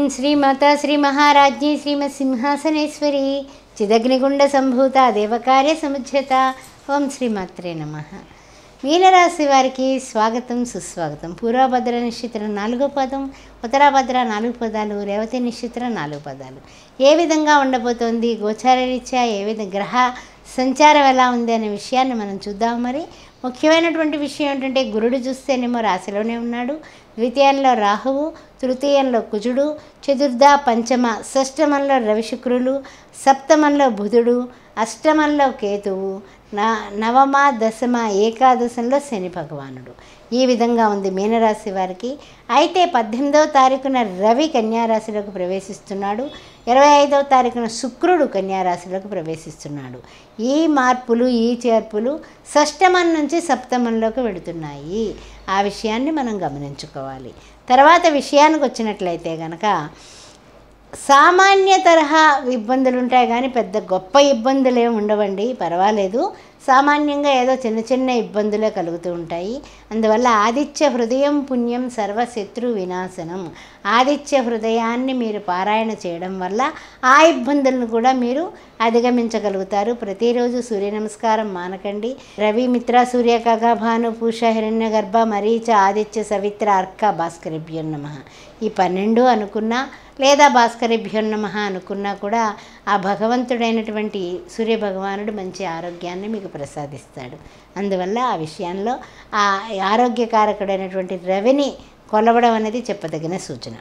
శ్రీమాత శ్రీ మహారాజ్ఞి శ్రీమత్ సింహాసనేశ్వరి చిదగ్నిగుండ సంభూత దేవకార్య సముజ్యత ఓం శ్రీమాత్రే నమ మీనరాశి వారికి స్వాగతం సుస్వాగతం పూర్వభద్ర నక్షత్రం నాలుగో పదం ఉత్తరాభద్ర నాలుగు పదాలు రేవతి నక్షత్రం నాలుగు పదాలు ఏ విధంగా ఉండబోతోంది గోచారరీత్యా ఏ విధంగా గ్రహ సంచారం ఎలా ఉంది అనే విషయాన్ని మనం చూద్దాం మరి ముఖ్యమైనటువంటి విషయం ఏంటంటే గురుడు చూస్తేనేమో రాశిలోనే ఉన్నాడు ద్వితీయంలో రాహువు తృతీయంలో కుజుడు చతుర్థ పంచమ షష్టమంలో రవిశుక్రులు సప్తమంలో బుధుడు అష్టమంలో కేతువు నా నవమ దశమ ఏకాదశంలో శని భగవానుడు ఈ విధంగా ఉంది మీనరాశి వారికి అయితే పద్దెనిమిదవ తారీఖున రవి కన్యారాశిలోకి ప్రవేశిస్తున్నాడు ఇరవై ఐదవ తారీఖున శుక్రుడు కన్యారాశిలోకి ప్రవేశిస్తున్నాడు ఈ మార్పులు ఈ చేర్పులు షష్టమం నుంచి సప్తమంలోకి వెడుతున్నాయి ఆ విషయాన్ని మనం గమనించుకోవాలి తర్వాత విషయానికి వచ్చినట్లయితే కనుక సామాన్య తరహా ఇబ్బందులు ఉంటాయి కానీ పెద్ద గొప్ప ఇబ్బందులు ఏమి ఉండవండి పర్వాలేదు సామాన్యంగా ఏదో చిన్న చిన్న ఇబ్బందులే కలుగుతూ ఉంటాయి అందువల్ల ఆదిత్య హృదయం పుణ్యం సర్వశత్రు వినాశనం ఆదిత్య హృదయాన్ని మీరు పారాయణ చేయడం వల్ల ఆ ఇబ్బందులను కూడా మీరు అధిగమించగలుగుతారు ప్రతిరోజు సూర్య నమస్కారం మానకండి రవి మిత్ర సూర్య కగ భాను పూష హిరణ్య గర్భ మరీచ ఆదిత్య సవిత్ర అర్క భాస్కరిభ్యం నమ ఈ పన్నెండు అనుకున్నా లేదా భాస్కరిభ్యం నమ అనుకున్నా కూడా ఆ భగవంతుడైనటువంటి సూర్య భగవానుడు మంచి ఆరోగ్యాన్ని మీకు ప్రసాదిస్తాడు అందువల్ల ఆ విషయంలో ఆ ఆరోగ్యకారకుడైనటువంటి రవిని కొలవడం అనేది చెప్పదగిన సూచన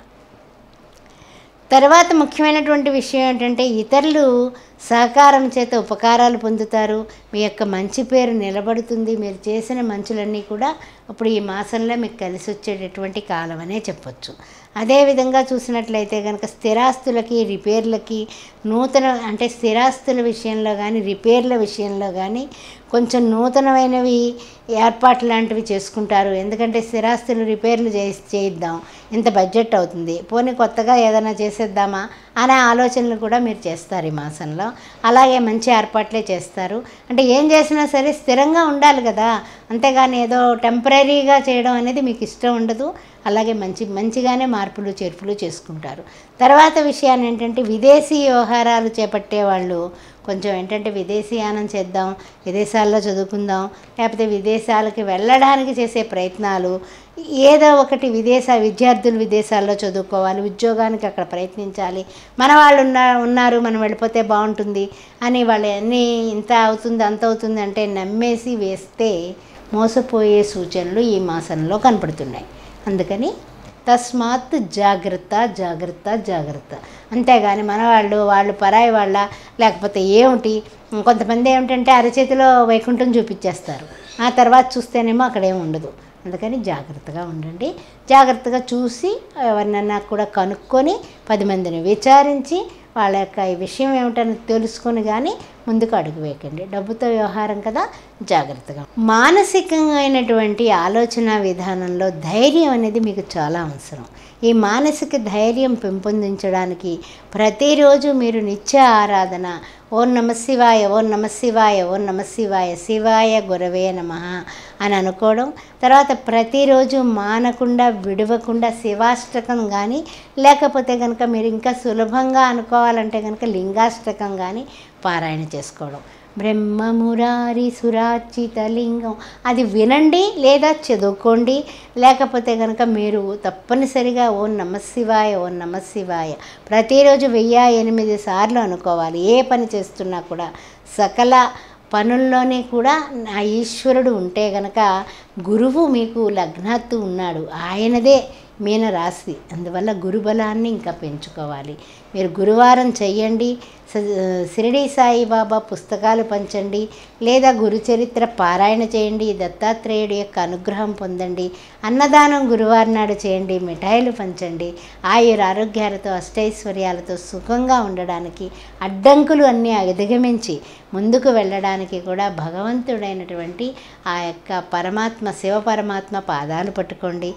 తర్వాత ముఖ్యమైనటువంటి విషయం ఏంటంటే ఇతరులు సహకారం చేత ఉపకారాలు పొందుతారు మీ యొక్క మంచి పేరు నిలబడుతుంది మీరు చేసిన మంచులన్నీ కూడా ఇప్పుడు ఈ మాసంలో మీకు కలిసి వచ్చేటటువంటి కాలం అనే చెప్పొచ్చు అదేవిధంగా చూసినట్లయితే కనుక స్థిరాస్తులకి రిపేర్లకి నూతన అంటే స్థిరాస్తుల విషయంలో కానీ రిపేర్ల విషయంలో కానీ కొంచెం నూతనమైనవి ఏర్పాట్లు లాంటివి చేసుకుంటారు ఎందుకంటే స్థిరాస్తులు రిపేర్లు చే చేయిద్దాం ఇంత బడ్జెట్ అవుతుంది పోనీ కొత్తగా ఏదైనా చేసేద్దామా అనే ఆలోచనలు కూడా మీరు చేస్తారు ఈ మాసంలో అలాగే మంచి ఏర్పాట్లే చేస్తారు అంటే ఏం చేసినా సరే స్థిరంగా ఉండాలి కదా అంతేగాని ఏదో టెంపరీగా చేయడం అనేది మీకు ఇష్టం ఉండదు అలాగే మంచి మంచిగానే మార్పులు చేర్పులు చేసుకుంటారు తర్వాత విషయాన్ని ఏంటంటే విదేశీ వ్యవహారాలు చేపట్టే వాళ్ళు కొంచెం ఏంటంటే విదేశీయానం చేద్దాం విదేశాల్లో చదువుకుందాం లేకపోతే విదేశాలకి వెళ్ళడానికి చేసే ప్రయత్నాలు ఏదో ఒకటి విదేశ విద్యార్థులు విదేశాల్లో చదువుకోవాలి ఉద్యోగానికి అక్కడ ప్రయత్నించాలి మన వాళ్ళు ఉన్న ఉన్నారు మనం వెళ్ళిపోతే బాగుంటుంది అని వాళ్ళు అన్నీ ఇంత అవుతుంది అంత అవుతుంది అంటే నమ్మేసి వేస్తే మోసపోయే సూచనలు ఈ మాసంలో కనపడుతున్నాయి అందుకని తస్మాత్ జాగ్రత్త జాగ్రత్త జాగ్రత్త అంతేగాని మన వాళ్ళు వాళ్ళు పరాయి వాళ్ళ లేకపోతే ఏమిటి కొంతమంది ఏమిటంటే అరచేతిలో వైకుంఠం చూపించేస్తారు ఆ తర్వాత చూస్తేనేమో అక్కడేమి ఉండదు అందుకని జాగ్రత్తగా ఉండండి జాగ్రత్తగా చూసి ఎవరినన్నా కూడా కనుక్కొని పది మందిని విచారించి వాళ్ళ యొక్క ఈ విషయం ఏమిటని తెలుసుకొని కానీ ముందుకు అడుగు వేయకండి డబ్బుతో వ్యవహారం కదా జాగ్రత్తగా మానసికమైనటువంటి ఆలోచన విధానంలో ధైర్యం అనేది మీకు చాలా అవసరం ఈ మానసిక ధైర్యం పెంపొందించడానికి ప్రతిరోజు మీరు నిత్య ఆరాధన ఓం నమ శివాయ ఓం నమ శివాయ ఓం నమ శివాయ శివాయ గురవే నమ అని అనుకోవడం తర్వాత ప్రతిరోజు మానకుండా విడవకుండా శివాష్టకం కానీ లేకపోతే కనుక మీరు ఇంకా సులభంగా అనుకోవాలంటే కనుక లింగాష్టకం కానీ పారాయణ చేసుకోవడం బ్రహ్మమురారి సురార్చిత లింగం అది వినండి లేదా చదువుకోండి లేకపోతే కనుక మీరు తప్పనిసరిగా ఓ నమశివాయ ఓ నమశివాయ ప్రతిరోజు వెయ్యి ఎనిమిది సార్లు అనుకోవాలి ఏ పని చేస్తున్నా కూడా సకల పనుల్లోనే కూడా నా ఈశ్వరుడు ఉంటే గనక గురువు మీకు లగ్నాత్తు ఉన్నాడు ఆయనదే మీన రాశి అందువల్ల గురుబలాన్ని ఇంకా పెంచుకోవాలి మీరు గురువారం చెయ్యండి షిరిడి సాయిబాబా పుస్తకాలు పంచండి లేదా గురుచరిత్ర పారాయణ చేయండి దత్తాత్రేయుడి యొక్క అనుగ్రహం పొందండి అన్నదానం గురువారం నాడు చేయండి మిఠాయిలు పంచండి ఆయుర ఆరోగ్యాలతో అష్టైశ్వర్యాలతో సుఖంగా ఉండడానికి అడ్డంకులు అన్నీ అధిగమించి ముందుకు వెళ్ళడానికి కూడా భగవంతుడైనటువంటి ఆ యొక్క పరమాత్మ శివ పరమాత్మ పాదాలు పట్టుకోండి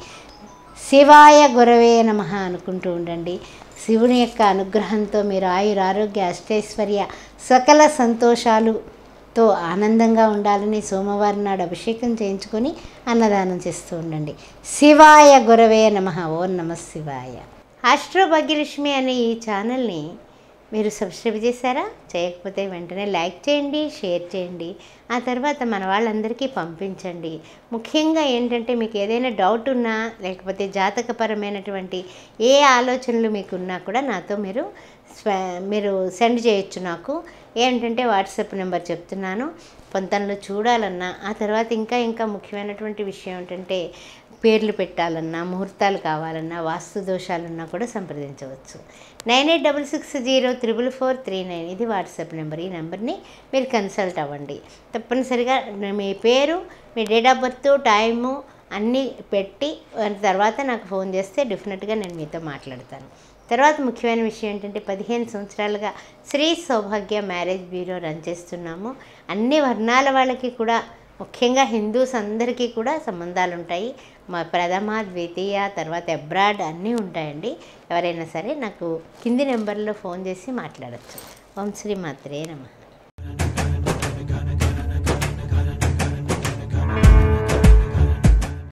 శివాయ గురవే నమ అనుకుంటూ ఉండండి శివుని యొక్క అనుగ్రహంతో మీరు ఆయుర ఆరోగ్య అష్టైశ్వర్య సకల సంతోషాలుతో ఆనందంగా ఉండాలని సోమవారం నాడు అభిషేకం చేయించుకొని అన్నదానం చేస్తూ ఉండండి శివాయ గురవే నమ ఓం నమ శివాయ ఆస్ట్రో భాగ్యలక్ష్మి అనే ఈ ఛానల్ని మీరు సబ్స్క్రైబ్ చేశారా చేయకపోతే వెంటనే లైక్ చేయండి షేర్ చేయండి ఆ తర్వాత మన వాళ్ళందరికీ పంపించండి ముఖ్యంగా ఏంటంటే మీకు ఏదైనా డౌట్ ఉన్నా లేకపోతే జాతకపరమైనటువంటి ఏ ఆలోచనలు మీకు ఉన్నా కూడా నాతో మీరు స్వ మీరు సెండ్ చేయొచ్చు నాకు ఏంటంటే వాట్సాప్ నెంబర్ చెప్తున్నాను పొంతనలో చూడాలన్నా ఆ తర్వాత ఇంకా ఇంకా ముఖ్యమైనటువంటి విషయం ఏంటంటే పేర్లు పెట్టాలన్నా ముహూర్తాలు కావాలన్నా వాస్తు దోషాలున్నా కూడా సంప్రదించవచ్చు nine eight double six zero triple four three nine ఇది వాట్సాప్ నెంబర్ ఈ నెంబర్ని మీరు కన్సల్ట్ అవ్వండి తప్పనిసరిగా మీ పేరు మీ డేట్ ఆఫ్ బర్త్ టైము అన్నీ పెట్టి తర్వాత నాకు ఫోన్ చేస్తే డెఫినెట్గా నేను మీతో మాట్లాడతాను తర్వాత ముఖ్యమైన విషయం ఏంటంటే పదిహేను సంవత్సరాలుగా Shri Saubhagya marriage bureau run చేస్తున్నాము అన్ని వర్ణాల వాళ్ళకి కూడా ముఖ్యంగా హిందూస్ అందరికీ కూడా సంబంధాలు ఉంటాయి మా ప్రథమ ద్వితీయ తర్వాత అబ్రాడ్ అన్నీ ఉంటాయండి ఎవరైనా సరే నాకు కింది నెంబర్లో ఫోన్ చేసి మాట్లాడచ్చు ఓం శ్రీ మాత్రే నమ